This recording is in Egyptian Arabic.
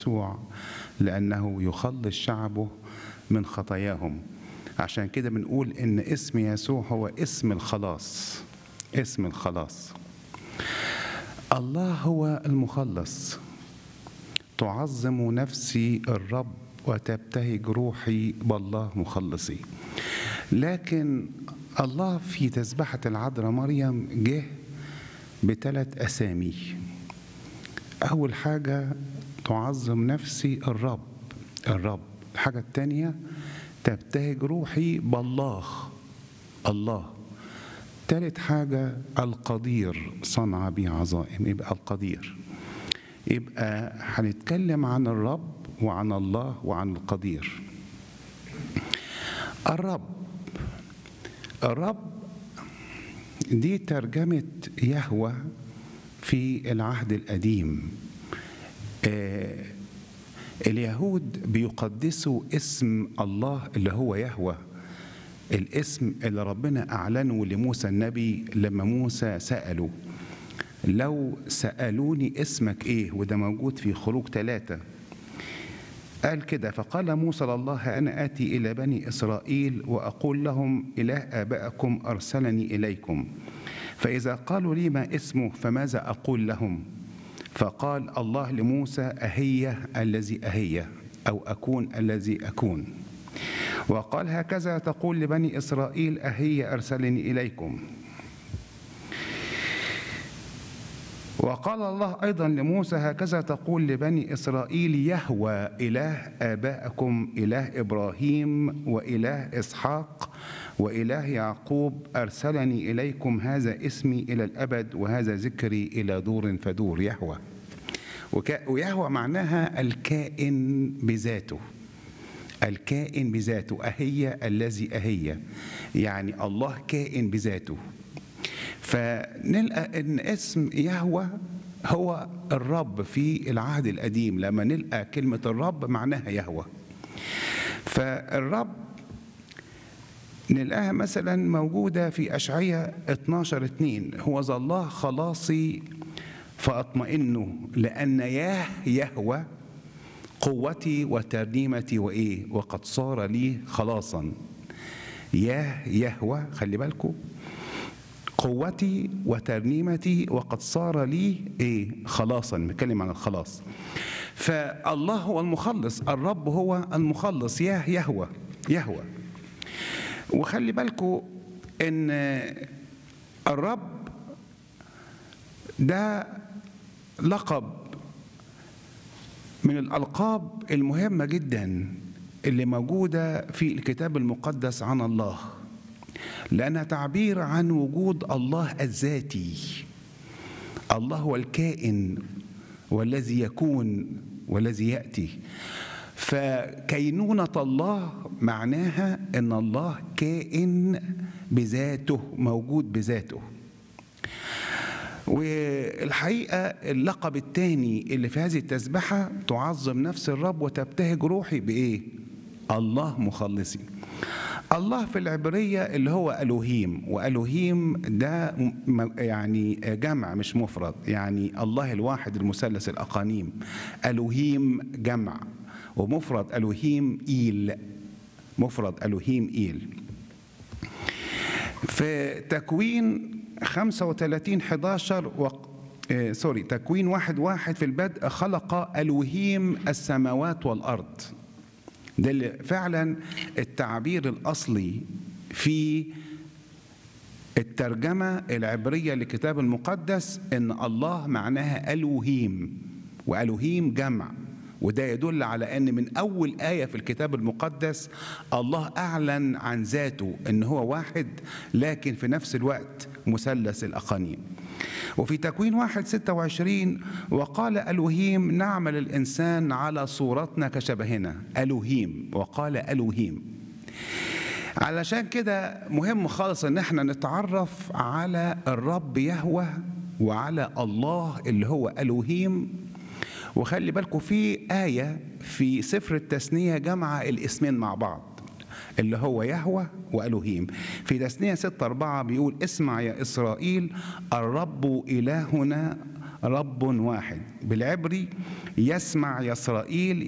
يسوع لأنه يخلص شعبه من خطاياهم عشان كده بنقول إن اسم يسوع هو اسم الخلاص اسم الخلاص الله هو المخلص تعظم نفسي الرب وتبتهج روحي بالله مخلصي لكن الله في تسبحة العذراء مريم جه بثلاث أسامي أول حاجة تعظم نفسي الرب الرب الحاجة التانية تبتهج روحي بالله الله تالت حاجة القدير صنع بي عظائم يبقى القدير يبقى هنتكلم عن الرب وعن الله وعن القدير الرب الرب دي ترجمة يهوى في العهد القديم آه اليهود بيقدسوا اسم الله اللي هو يهوى الاسم اللي ربنا أعلنه لموسى النبي لما موسى سأله لو سألوني اسمك إيه وده موجود في خروج ثلاثة قال كده فقال موسى لله أنا آتي إلى بني إسرائيل وأقول لهم إله آبائكم أرسلني إليكم فإذا قالوا لي ما اسمه فماذا أقول لهم فقال الله لموسى أهي الذي أهي أو أكون الذي أكون وقال هكذا تقول لبني إسرائيل أهي أرسلني إليكم وقال الله أيضا لموسى هكذا تقول لبني إسرائيل يهوى إله آبائكم إله إبراهيم وإله إسحاق وإله يعقوب أرسلني إليكم هذا اسمي إلى الأبد وهذا ذكري إلى دور فدور يهوى ويهوى معناها الكائن بذاته الكائن بذاته أهي الذي أهي يعني الله كائن بذاته فنلقى ان اسم يهوى هو الرب في العهد القديم لما نلقى كلمة الرب معناها يهوى فالرب نلقاها مثلا موجودة في أشعية 12 2 هو ذا الله خلاصي فأطمئن لأن ياه يهوى قوتي وترنيمتي وإيه وقد صار لي خلاصا ياه يهوى خلي بالكم قوتي وترنيمتي وقد صار لي ايه خلاصا بنتكلم عن الخلاص فالله هو المخلص الرب هو المخلص ياه يهوى يهوى وخلي بالكم ان الرب ده لقب من الالقاب المهمه جدا اللي موجوده في الكتاب المقدس عن الله لأنها تعبير عن وجود الله الذاتي الله هو الكائن والذي يكون والذي يأتي فكينونة الله معناها أن الله كائن بذاته موجود بذاته والحقيقة اللقب الثاني اللي في هذه التسبحة تعظم نفس الرب وتبتهج روحي بإيه؟ الله مخلصي الله في العبرية اللي هو ألوهيم وألوهيم ده يعني جمع مش مفرد يعني الله الواحد المثلث الأقانيم ألوهيم جمع ومفرد ألوهيم إيل مفرد ألوهيم إيل في تكوين 35 11 و... آه سوري تكوين واحد واحد في البدء خلق ألوهيم السماوات والأرض ده اللي فعلا التعبير الأصلي في الترجمة العبرية للكتاب المقدس إن الله معناها ألوهيم وألوهيم جمع وده يدل على أن من أول آية في الكتاب المقدس الله أعلن عن ذاته أن هو واحد لكن في نفس الوقت مثلث الأقانيم وفي تكوين واحد ستة وعشرين وقال ألوهيم نعمل الإنسان على صورتنا كشبهنا ألوهيم وقال ألوهيم علشان كده مهم خالص ان احنا نتعرف على الرب يهوه وعلى الله اللي هو ألوهيم وخلي بالكم في آية في سفر التثنية جمع الاسمين مع بعض اللي هو يهوى وألوهيم في تثنية ستة أربعة بيقول اسمع يا إسرائيل الرب إلهنا رب واحد بالعبري يسمع يسرائيل